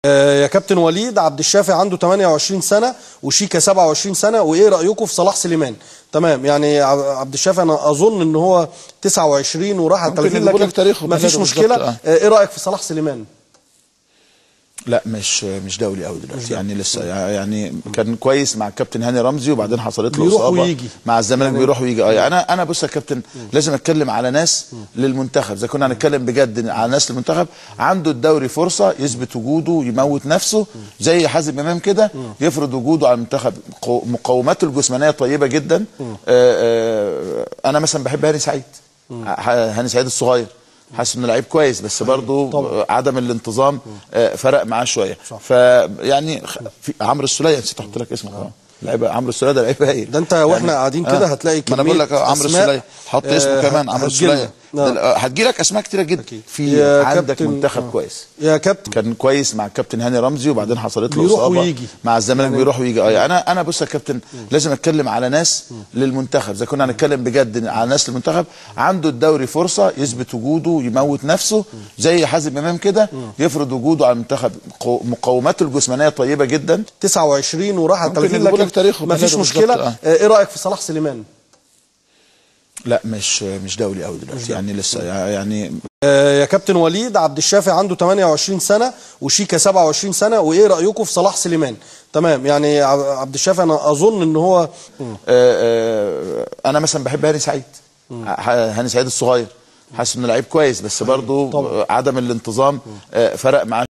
آه، يا كابتن وليد عبد الشافي عنده 28 سنه وشيكا 27 سنه وايه رايكم في صلاح سليمان تمام يعني ع- عبد الشافي انا اظن ان هو 29 وراح على ممكن 30 نقول لكن لك تاريخه ما فيش بلده مشكله بالظبط، آه، ايه رايك في صلاح سليمان لا مش مش دولي قوي دلوقتي يعني لسه يعني كان كويس مع الكابتن هاني رمزي وبعدين حصلت له بيروح اصابه ويجي. مع الزمالك بيروح ويجي اه انا انا بص يا كابتن لازم اتكلم على ناس للمنتخب اذا كنا هنتكلم بجد على ناس للمنتخب عنده الدوري فرصه يثبت وجوده يموت نفسه زي حازم امام كده يفرض وجوده على المنتخب قو- مقوماته الجسمانيه طيبه جدا آه آه انا مثلا بحب هاني سعيد ح- هاني سعيد الصغير حاسس انه لعيب كويس بس برضه طبعا. عدم الانتظام آه، فرق معاه شويه فيعني خ- في عمرو السوليه نسيت احط لك اسمه اه لعيب عمرو السوليه ده لعيب هايل ده انت واحنا قاعدين كده هتلاقي ما انا بقول لك كمية آه، عمرو أسماء، السوليه حط آه، اسمه كمان عمرو هتجيلنا. السوليه نعم. ده- آه، هتجيلك اسماء كتيره جدا أكيد. في يا عندك كابتن- منتخب آه. كويس يا كابتن كان كويس مع الكابتن هاني رمزي وبعدين حصلت له بيروح اصابه ويجي. مع الزمالك بيروح ويجي اه انا انا بص يا كابتن لازم اتكلم على ناس للمنتخب اذا كنا هنتكلم بجد على ناس للمنتخب عنده الدوري فرصه يثبت وجوده يموت نفسه زي حازم امام كده يفرض وجوده على المنتخب قو- مقوماته الجسمانيه طيبه جدا 29 وراح على ممكن 30 نقول لكن لك تاريخه ما فيش بلده مشكله بالظبط، آه، ايه رايك في صلاح سليمان لا مش مش دولي قوي دلوقتي يعني لسه يعني آه، يا كابتن وليد عبد الشافي عنده 28 سنه وشيكا 27 سنه وايه رايكم في صلاح سليمان تمام يعني ع- عبد الشافي انا اظن ان هو آه، آه، انا مثلا بحب هاني سعيد ح- هاني سعيد الصغير حاسس انه لعيب كويس بس برضه طبعا. عدم الانتظام آه، فرق معاه